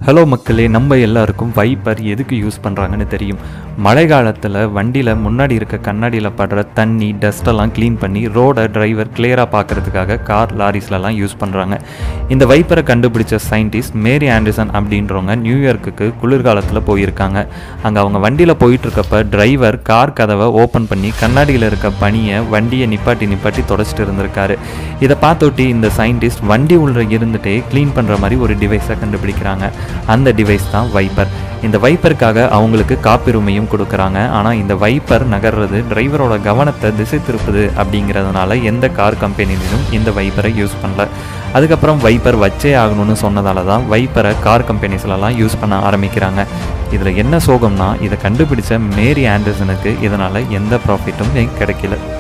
hello மக்களே நம்ம எல்லாருக்கும் வைப்பர் எதுக்கு யூஸ் பண்ணுறாங்கன்னு தெரியும் மழை காலத்தில் வண்டியில் முன்னாடி இருக்க கண்ணாடியில் படுற தண்ணி டஸ்டெல்லாம் க்ளீன் பண்ணி ரோடை டிரைவர் கிளியராக பார்க்கறதுக்காக கார் லாரிஸ்லலாம் யூஸ் பண்ணுறாங்க இந்த வைப்பரை கண்டுபிடிச்ச சயின்டிஸ்ட் மேரி ஆண்டர்சன் அப்படின்றவங்க நியூயார்க்குக்கு குளிர்காலத்தில் போயிருக்காங்க அங்கே அவங்க வண்டியில் போயிட்டுருக்கப்ப டிரைவர் கார் கதவை ஓப்பன் பண்ணி கண்ணாடியில் இருக்க பனியை வண்டியை நிப்பாட்டி நிப்பாட்டி தொடச்சிட்டு இருந்திருக்காரு இதை பார்த்தொட்டி இந்த சயின்டிஸ்ட் வண்டி உள்ள இருந்துட்டே க்ளீன் பண்ணுற மாதிரி ஒரு டிவைஸை கண்டுபிடிக்கிறாங்க அந்த டிவைஸ் தான் வைப்பர் இந்த வைப்பருக்காக அவங்களுக்கு காப்புரிமையும் கொடுக்குறாங்க ஆனால் இந்த வைப்பர் நகர்றது டிரைவரோட கவனத்தை திசை திருப்புது அப்படிங்கிறதுனால எந்த கார் கம்பெனிலையும் இந்த வைப்பரை யூஸ் பண்ணல அதுக்கப்புறம் வைப்பர் வச்சே ஆகணும்னு சொன்னதால தான் வைப்பரை கார் கம்பெனிஸ்லலாம் யூஸ் பண்ண ஆரம்பிக்கிறாங்க இதில் என்ன சோகம்னா இதை கண்டுபிடிச்ச மேரி ஆண்டர்சனுக்கு இதனால் எந்த ப்ராஃபிட்டும் கிடைக்கல